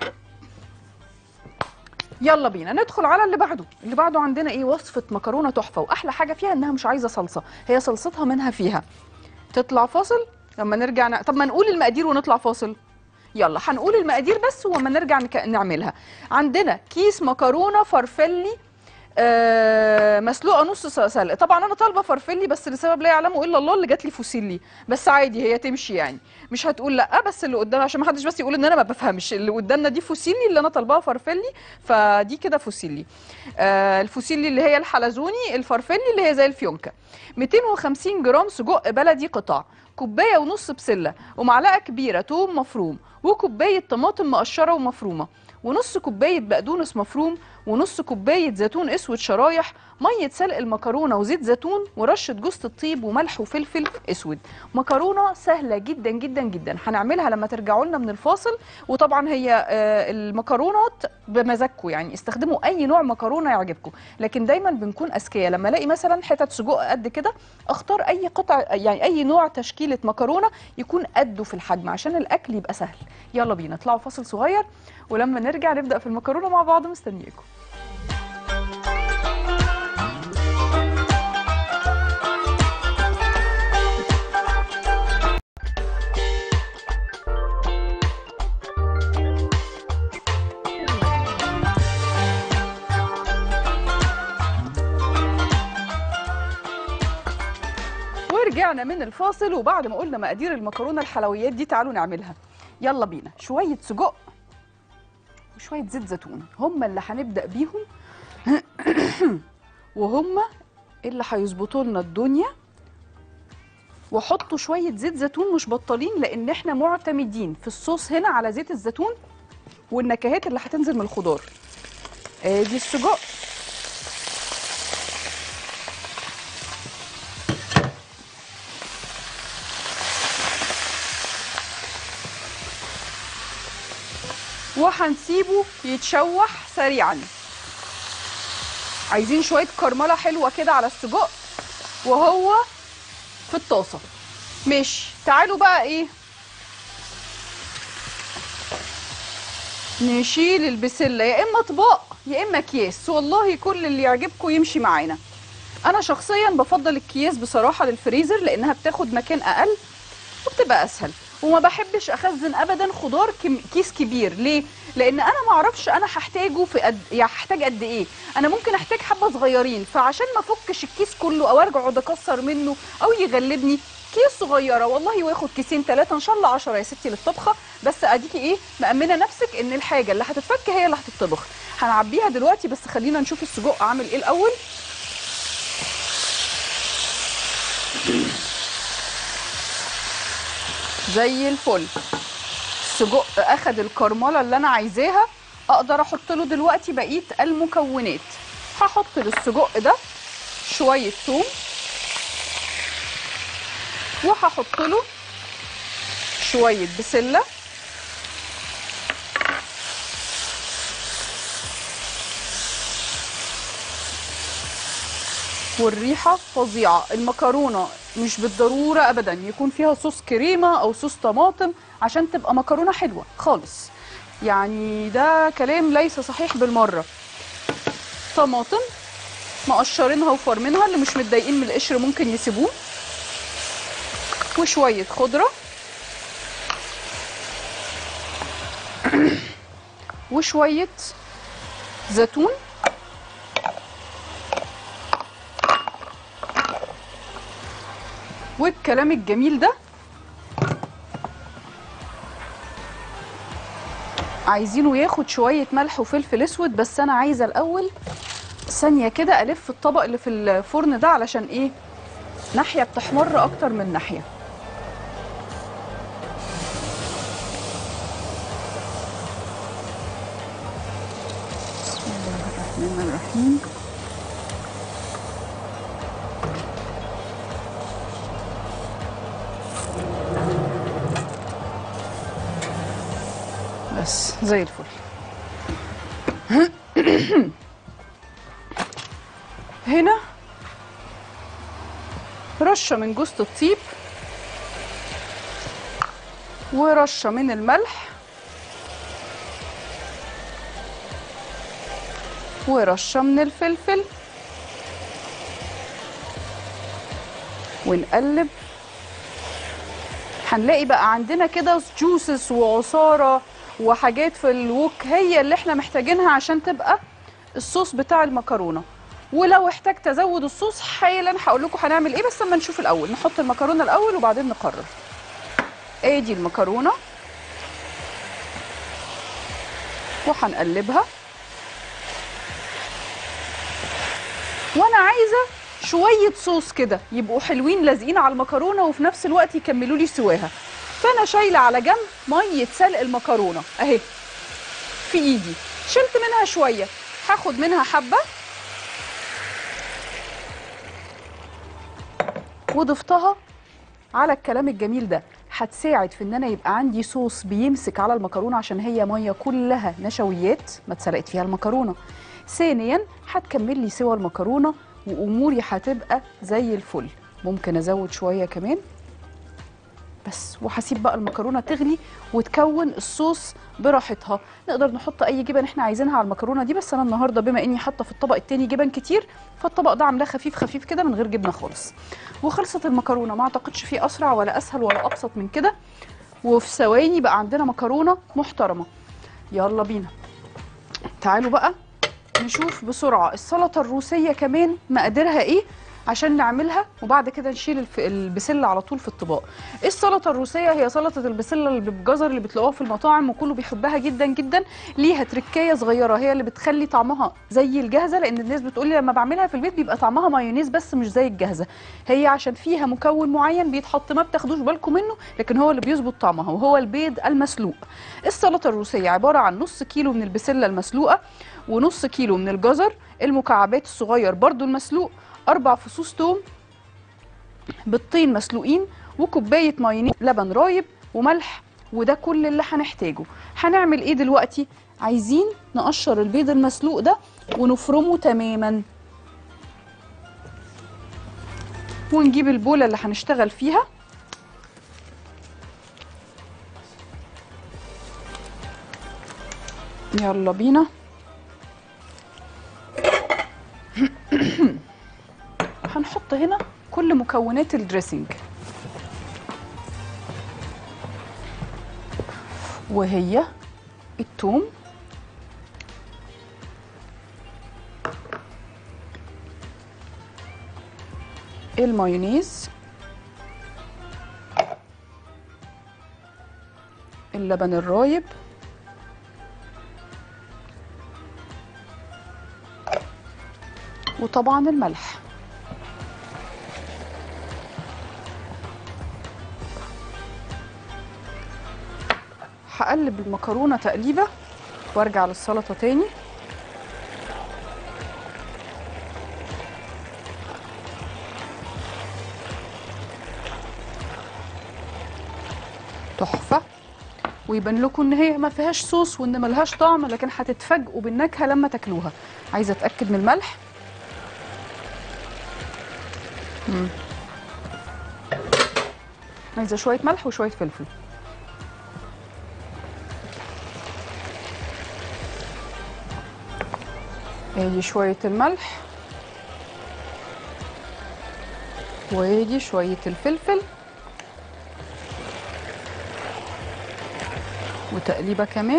Speaker 1: يلا بينا ندخل على اللي بعده اللي بعده عندنا ايه وصفه مكرونه تحفه واحلى حاجه فيها انها مش عايزه صلصه هي صلصتها منها فيها تطلع فاصل لما نرجع ن... طب ما نقول المقادير ونطلع فاصل يلا هنقول المقادير بس وما نرجع نك... نعملها عندنا كيس مكرونه فرفلي آه مسلوقه نص س- سلق طبعا انا طالبه فرفلي بس لسبب لا يعلمه الا الله اللي جات لي فوسيلي بس عادي هي تمشي يعني مش هتقول لا بس اللي قدام عشان ما حدش بس يقول ان انا ما بفهمش اللي قدامنا دي فوسيلي اللي انا طالباها فرفلي فدي كده فوسيلي آه الفوسيلي اللي هي الحلزوني الفرفلي اللي هي زي الفيونكه 250 جرام سجق بلدي قطع كوبايه ونص بسله ومعلقه كبيره توم مفروم وكوبايه طماطم مقشره ومفرومه ونص كوبايه بقدونس مفروم ونص كوبايه زيتون اسود شرايح ميه سلق المكرونه وزيت زيتون ورشه جوز الطيب وملح وفلفل اسود مكرونه سهله جدا جدا جدا هنعملها لما ترجعوا لنا من الفاصل وطبعا هي آه، المكرونات بمزاجكم يعني استخدموا اي نوع مكرونه يعجبكم لكن دايما بنكون اذكياء لما الاقي مثلا حتت سجق قد كده اختار اي قطع يعني اي نوع تشكيله مكرونه يكون قده في الحجم عشان الاكل يبقى سهل يلا بينا اطلعوا فاصل صغير ولما نرجع نبدا في المكرونه مع بعض مستنياكم ورجعنا من الفاصل وبعد ما قلنا مقادير المكرونه الحلويات دي تعالوا نعملها يلا بينا شويه سجق وشويه زيت زيتون هم اللي هنبدا بيهم وهم اللي هيظبطوا لنا الدنيا وحطوا شويه زيت زيتون مش بطالين لان احنا معتمدين في الصوص هنا على زيت الزيتون والنكهات اللي هتنزل من الخضار ادي السجق وهنسيبه يتشوح سريعا عايزين شويه كرمله حلوه كده على السجق وهو في الطاسه ماشي تعالوا بقى ايه نشيل البسله يا اما اطباق يا اما اكياس والله كل اللي يعجبكم يمشي معانا انا شخصيا بفضل الكياس بصراحه للفريزر لانها بتاخد مكان اقل وبتبقى اسهل وما بحبش اخزن ابدا خضار كم كيس كبير ليه لان انا ما اعرفش انا هحتاجه في قد يعني هحتاج قد ايه انا ممكن احتاج حبه صغيرين فعشان ما افكش الكيس كله او ارجع اقعد اكسر منه او يغلبني كيس صغيره والله واخد كيسين ثلاثه ان شاء الله 10 يا ستي للطبخه بس اديكي ايه مامنه نفسك ان الحاجه اللي هتتفك هي اللي هتطبخ هنعبيها دلوقتي بس خلينا نشوف السجق عامل ايه الاول زي الفل السجق اخد الكرمله اللي انا عايزاها اقدر احط له دلوقتي بقيه المكونات هحط للسجق ده شويه ثوم وهحط له شويه بسله والريحه فظيعه المكرونه مش بالضروره ابدا يكون فيها صوص كريمه او صوص طماطم عشان تبقى مكرونه حلوه خالص يعني ده كلام ليس صحيح بالمره طماطم مقشرينها وفارمينها اللي مش متضايقين من القشر ممكن يسيبوه وشويه خضره وشويه زيتون الكلام الجميل ده عايزينه ياخد شوية ملح وفلفل اسود بس انا عايزة الاول ثانية كده الف الطبق اللي في الفرن ده علشان ايه ناحية بتحمر اكتر من ناحية بسم الله الرحمن الرحيم بس زي الفل هنا رشة من جوزة الطيب ورشة من الملح ورشة من الفلفل ونقلب هنلاقي بقى عندنا كده جوسس وعصارة وحاجات في الوك هي اللي احنا محتاجينها عشان تبقى الصوص بتاع المكرونة ولو احتجت ازود الصوص حالا هقول لكم هنعمل ايه بس اما نشوف الاول نحط المكرونة الاول وبعدين نقرر ادي المكرونة وهنقلبها وانا عايزه شويه صوص كده يبقوا حلوين لازقين على المكرونه وفي نفس الوقت يكملوا لي سواها فانا شايله على جنب ميه سلق المكرونه اهي في ايدي شلت منها شويه هاخد منها حبه وضفتها على الكلام الجميل ده هتساعد في ان انا يبقى عندي صوص بيمسك على المكرونه عشان هي ميه كلها نشويات ما اتسلقت فيها المكرونه ثانيا هتكمل لي سوى المكرونه واموري هتبقى زي الفل ممكن ازود شويه كمان بس وهسيب بقى المكرونه تغلي وتكون الصوص براحتها نقدر نحط اي جبن احنا عايزينها على المكرونه دي بس انا النهارده بما اني حاطه في الطبق التاني جبن كتير فالطبق ده عاملاه خفيف خفيف كده من غير جبنه خالص وخلصت المكرونه ما اعتقدش في اسرع ولا اسهل ولا ابسط من كده وفي ثواني بقى عندنا مكرونه محترمه يلا بينا تعالوا بقى نشوف بسرعه السلطه الروسيه كمان مقاديرها ايه عشان نعملها وبعد كده نشيل الف... البسله على طول في الطباق السلطه الروسيه هي سلطه البسله اللي بالجزر اللي بتلاقوها في المطاعم وكله بيحبها جدا جدا ليها تركايه صغيره هي اللي بتخلي طعمها زي الجاهزه لان الناس بتقول لي لما بعملها في البيت بيبقى طعمها مايونيز بس مش زي الجاهزه هي عشان فيها مكون معين بيتحط ما بتاخدوش بالكم منه لكن هو اللي بيظبط طعمها وهو البيض المسلوق السلطه الروسيه عباره عن نص كيلو من البسله المسلوقه ونص كيلو من الجزر المكعبات الصغير برضو المسلوق أربع فصوص توم بيضتين مسلوقين وكوباية مايونيز لبن رايب وملح وده كل اللي هنحتاجه هنعمل ايه دلوقتي عايزين نقشر البيض المسلوق ده ونفرمه تماما ونجيب البولة اللي هنشتغل فيها يلا بينا هنحط هنا كل مكونات الدريسنج وهي الثوم المايونيز اللبن الرايب وطبعا الملح هقلب المكرونه تقليبه وارجع للسلطه تاني تحفه ويبان لكم ان هي ما فيهاش صوص وان ملهاش طعم لكن هتتفاجئوا بالنكهه لما تاكلوها عايزه اتاكد من الملح مم. عايزه شويه ملح وشويه فلفل ادي شوية الملح وادي شوية الفلفل وتقليبة كمان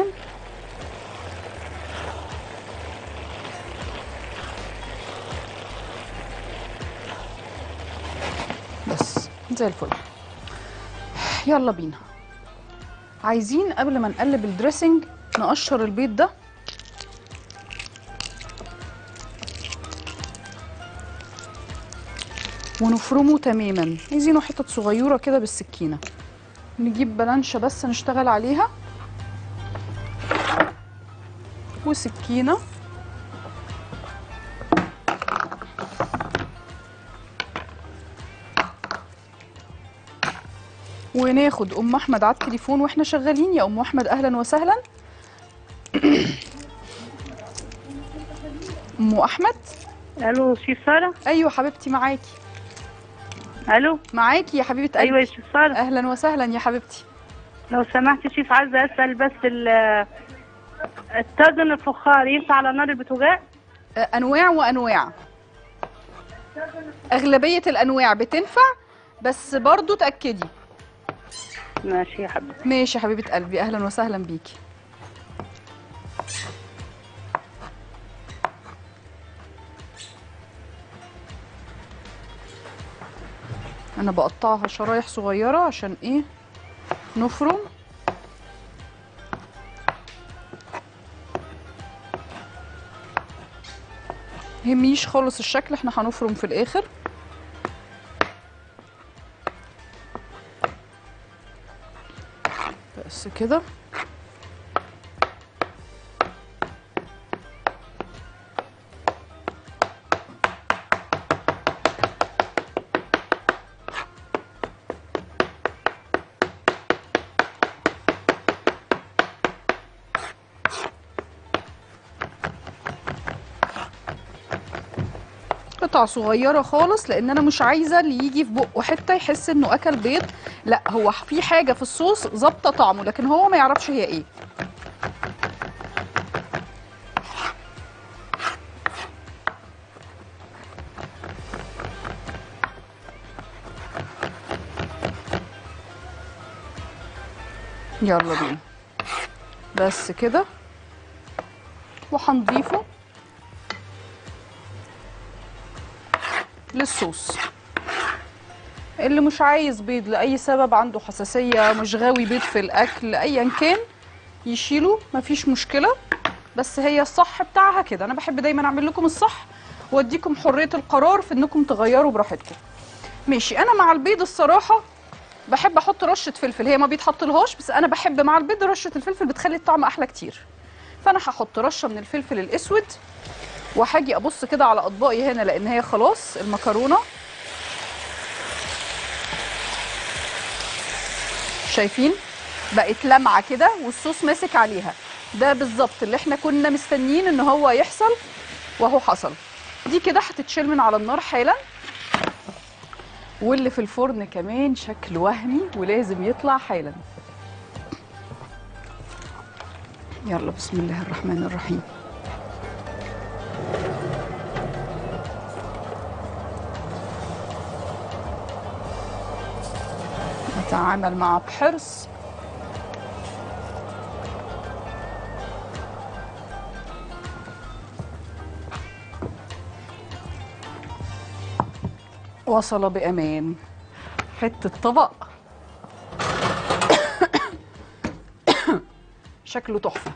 Speaker 1: بس زي الفل يلا بينا عايزين قبل ما نقلب الدريسنج نقشر البيض ده ونفرمه تماما عايزينه حتت صغيرة كده بالسكينة نجيب بلانشة بس نشتغل عليها وسكينة وناخد ام احمد على التليفون واحنا شغالين يا ام احمد اهلا وسهلا ام احمد
Speaker 6: الو شيف ساره
Speaker 1: ايوه حبيبتي معاكي
Speaker 6: الو
Speaker 1: معاكي يا حبيبه قلبي
Speaker 6: ايوه يا شيف ساره
Speaker 1: اهلا وسهلا يا حبيبتي
Speaker 6: لو سمحت شيف عايزه اسال بس ال- الطاجن الفخار ينفع على نار البوتاجاز
Speaker 1: آه، انواع وانواع اغلبيه الانواع بتنفع بس برضو تاكدي
Speaker 6: ماشي يا حبيبتي
Speaker 1: ماشي يا حبيبه قلبي اهلا وسهلا بيكي انا بقطعها شرايح صغيره عشان ايه نفرم يهمنيش خالص الشكل احنا هنفرم في الاخر بس كده قطع صغيره خالص لان انا مش عايزه اللي يجي في بقه حته يحس انه اكل بيض لا هو في حاجه في الصوص ظابطه طعمه لكن هو ما يعرفش هي ايه يلا بينا بس كده وهنضيفه للصوص اللي مش عايز بيض لأي سبب عنده حساسية مش غاوي بيض في الأكل أيا كان يشيله مفيش مشكلة بس هي الصح بتاعها كده أنا بحب دايما أعمل لكم الصح وأديكم حرية القرار في إنكم تغيروا براحتكم ماشي أنا مع البيض الصراحة بحب أحط رشة فلفل هي ما بيتحطلهاش بس أنا بحب مع البيض رشة الفلفل بتخلي الطعم أحلى كتير فأنا هحط رشة من الفلفل الأسود وهاجي ابص كده على اطباقي هنا لان هي خلاص المكرونه شايفين بقت لمعه كده والصوص ماسك عليها ده بالظبط اللي احنا كنا مستنيين ان هو يحصل وهو حصل دي كده هتتشيل من على النار حالا واللي في الفرن كمان شكل وهمي ولازم يطلع حالا يلا بسم الله الرحمن الرحيم نتعامل معه بحرص وصل بأمان حتة طبق شكله تحفة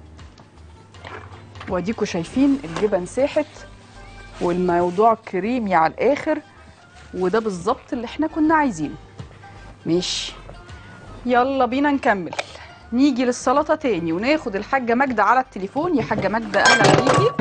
Speaker 1: واديكوا شايفين الجبن ساحت والموضوع كريمي على الآخر وده بالظبط اللي احنا كنا عايزينه ماشي يلا بينا نكمل نيجي للسلطة تاني وناخد الحاجة ماجدة على التليفون يا حاجة ماجدة أهلا بيكي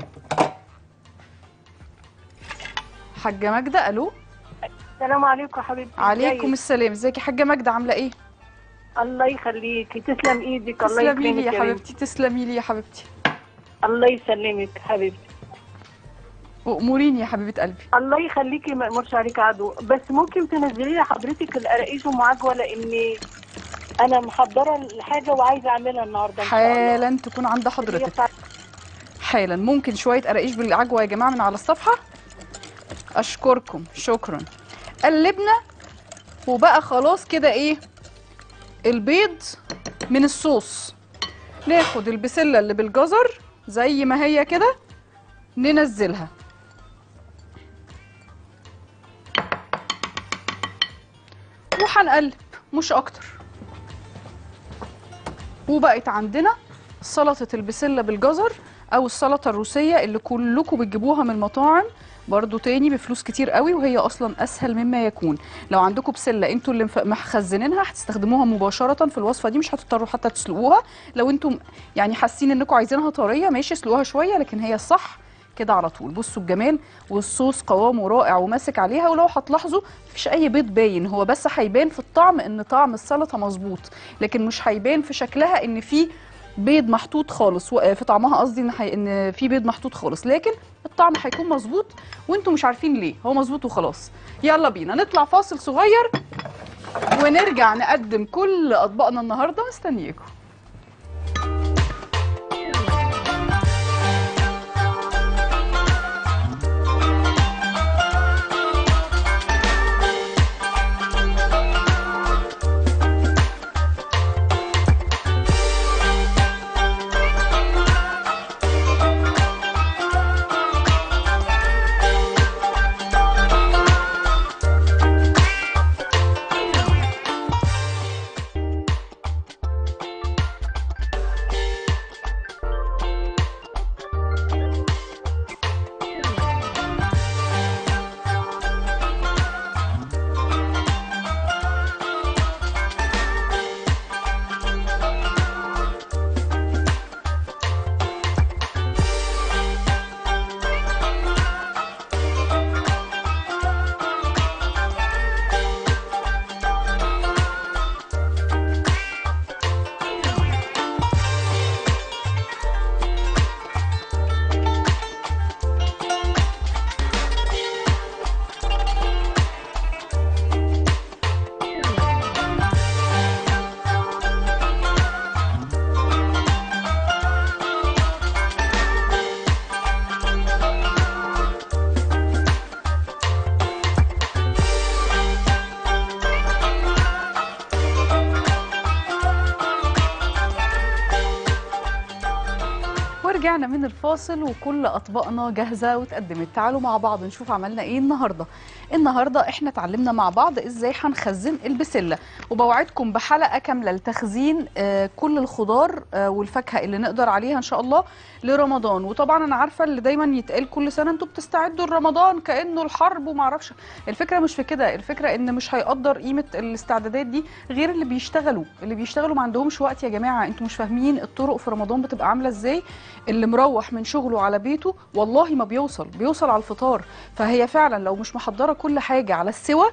Speaker 1: حاجة ماجدة ألو
Speaker 6: السلام عليكم يا حبيبتي
Speaker 1: عليكم السلام ازيك يا حاجة ماجدة عاملة ايه؟
Speaker 6: الله يخليكي تسلم ايدك الله
Speaker 1: تسلمي لي
Speaker 6: يكرمك
Speaker 1: يا
Speaker 6: يا بنتي
Speaker 1: حبيبتي تسلمي لي يا حبيبتي
Speaker 6: الله يسلمك حبيبتي
Speaker 1: وأموريني يا حبيبة قلبي
Speaker 6: الله يخليكي ما يمرش عليك عدو بس ممكن تنزلي لي حضرتك القراقيش ام عجوه لاني انا محضره الحاجه وعايزه اعملها النهارده ان شاء الله
Speaker 1: حالا تكون عند
Speaker 6: هي
Speaker 1: حضرتك
Speaker 6: بتاعت-
Speaker 1: حالا ممكن شوية قراقيش بالعجوة يا جماعة من على الصفحة أشكركم شكرا قلبنا وبقى خلاص كده إيه البيض من الصوص ناخد البسلة اللي بالجزر زي ما هي كده ننزلها وهنقلب مش اكتر وبقت عندنا سلطه البسله بالجزر او السلطه الروسيه اللي كلكم بتجيبوها من المطاعم برضو تاني بفلوس كتير قوي وهي اصلا اسهل مما يكون لو عندكم بسله انتوا اللي مف- مخزنينها هتستخدموها مباشره في الوصفه دي مش هتضطروا حتى تسلقوها لو انتم يعني حاسين انكم عايزينها طريه ماشي اسلقوها شويه لكن هي الصح كده على طول بصوا الجمال والصوص قوامه رائع وماسك عليها ولو هتلاحظوا مفيش اي بيض باين هو بس هيبان في الطعم ان طعم السلطه مظبوط لكن مش هيبان في شكلها ان في بيض محطوط خالص و- في طعمها قصدي ان حي... ان في بيض محطوط خالص لكن الطعم هيكون مظبوط وانتم مش عارفين ليه هو مظبوط وخلاص يلا بينا نطلع فاصل صغير ونرجع نقدم كل اطباقنا النهارده مستنياكم ورجعنا من الفاصل وكل اطباقنا جاهزه واتقدمت تعالوا مع بعض نشوف عملنا ايه النهارده النهارده احنا اتعلمنا مع بعض ازاي هنخزن البسله وبوعدكم بحلقه كامله لتخزين آه، كل الخضار آه، والفاكهه اللي نقدر عليها ان شاء الله لرمضان وطبعا انا عارفه اللي دايما يتقال كل سنه انتوا بتستعدوا لرمضان كانه الحرب وما اعرفش الفكره مش في كده الفكره ان مش هيقدر قيمه الاستعدادات دي غير اللي بيشتغلوا اللي بيشتغلوا ما عندهمش وقت يا جماعه انتوا مش فاهمين الطرق في رمضان بتبقى عامله ازاي اللي مروح من شغله على بيته والله ما بيوصل بيوصل على الفطار فهي فعلا لو مش محضره كل حاجه على السوى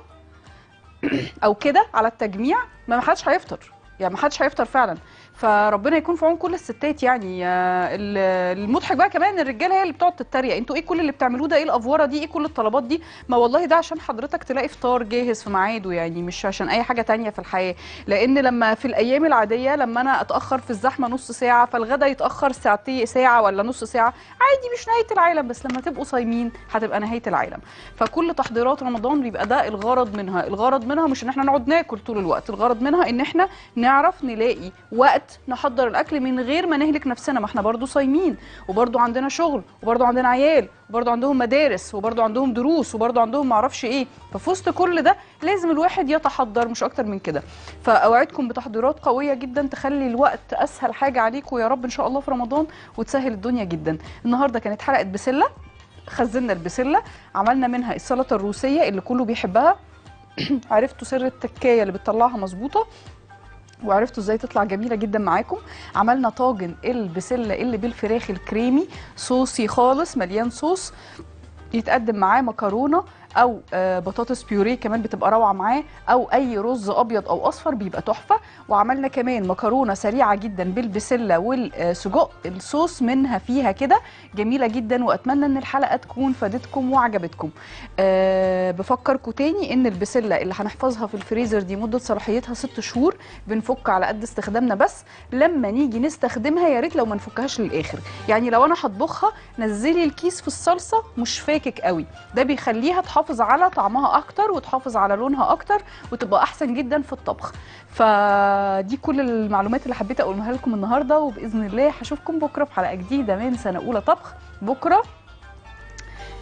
Speaker 1: او كده على التجميع ما حدش هيفطر يعني ما حدش هيفطر فعلا فربنا يكون في عون كل الستات يعني آه، ال- المضحك بقى كمان الرجاله هي اللي بتقعد تتريق انتوا ايه كل اللي بتعملوه ده ايه الافوره دي ايه كل الطلبات دي ما والله ده عشان حضرتك تلاقي فطار جاهز في ميعاده يعني مش عشان اي حاجه تانية في الحياه لان لما في الايام العاديه لما انا اتاخر في الزحمه نص ساعه فالغدا يتاخر ساعتين ساعه ولا نص ساعه عادي مش نهايه العالم بس لما تبقوا صايمين هتبقى نهايه العالم فكل تحضيرات رمضان بيبقى ده الغرض منها الغرض منها مش ان احنا نقعد ناكل طول الوقت الغرض منها ان احنا نعرف نلاقي وقت نحضر الاكل من غير ما نهلك نفسنا ما احنا برضو صايمين وبرضو عندنا شغل وبرضو عندنا عيال وبرضو عندهم مدارس وبرضو عندهم دروس وبرضو عندهم معرفش ايه ففي وسط كل ده لازم الواحد يتحضر مش اكتر من كده فاوعدكم بتحضيرات قويه جدا تخلي الوقت اسهل حاجه عليكم يا رب ان شاء الله في رمضان وتسهل الدنيا جدا النهارده كانت حلقه بسله خزنا البسله عملنا منها السلطه الروسيه اللي كله بيحبها عرفتوا سر التكايه اللي بتطلعها مظبوطه وعرفتوا ازاي تطلع جميله جدا معاكم عملنا طاجن البسله اللي بالفراخ الكريمي صوصي خالص مليان صوص يتقدم معاه مكرونه او آه، بطاطس بيوريه كمان بتبقى روعه معاه او اي رز ابيض او اصفر بيبقى تحفه وعملنا كمان مكرونه سريعه جدا بالبسله والسجق الصوص منها فيها كده جميله جدا واتمنى ان الحلقه تكون فادتكم وعجبتكم أه بفكركم تاني ان البسله اللي هنحفظها في الفريزر دي مده صلاحيتها ست شهور بنفك على قد استخدامنا بس لما نيجي نستخدمها يا ريت لو ما نفكهاش للاخر يعني لو انا هطبخها نزلي الكيس في الصلصه مش فاكك قوي ده بيخليها تحافظ على طعمها اكتر وتحافظ على لونها اكتر وتبقى احسن جدا في الطبخ فدي كل المعلومات اللي حبيت اقولها لكم النهارده وباذن الله هشوفكم بكره في حلقه جديده من سنه اولى طبخ بكره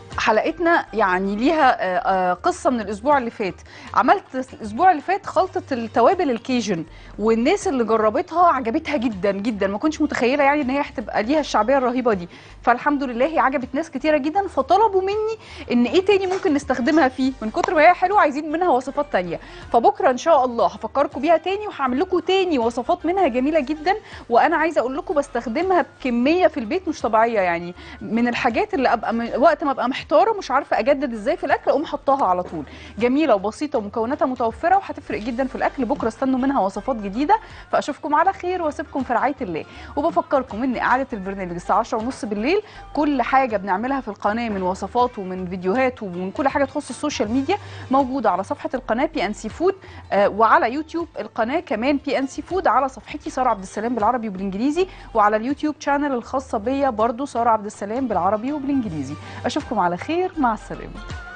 Speaker 1: حلقتنا يعني ليها آه، آه، قصه من الاسبوع اللي فات عملت الاسبوع اللي فات خلطه التوابل الكيجن والناس اللي جربتها عجبتها جدا جدا ما كنتش متخيله يعني ان هي هتبقى ليها الشعبيه الرهيبه دي فالحمد لله هي عجبت ناس كتيره جدا فطلبوا مني ان ايه تاني ممكن نستخدمها فيه من كتر ما هي حلوه عايزين منها وصفات تانية فبكره ان شاء الله هفكركم بيها تاني وهعمل لكم تاني وصفات منها جميله جدا وانا عايزه اقول لكم بستخدمها بكميه في البيت مش طبيعيه يعني من الحاجات اللي ابقى من وقت ما ابقى محتاره مش عارفه اجدد ازاي في الاكل اقوم حطاها على طول جميله وبسيطه ومكوناتها متوفره وهتفرق جدا في الاكل بكره استنوا منها وصفات جديده فاشوفكم على خير واسيبكم في رعايه الله وبفكركم ان اعاده البرنامج الساعه 10:30 بالليل كل حاجه بنعملها في القناه من وصفات ومن فيديوهات ومن كل حاجه تخص السوشيال ميديا موجوده على صفحه القناه بي ان سي فود آه، وعلى يوتيوب القناه كمان بي ان سي فود على صفحتي ساره عبد السلام بالعربي وبالانجليزي وعلى اليوتيوب شانل الخاصه بيا برضو ساره عبد السلام بالعربي وبالانجليزي اشوفكم على خير مع السلامه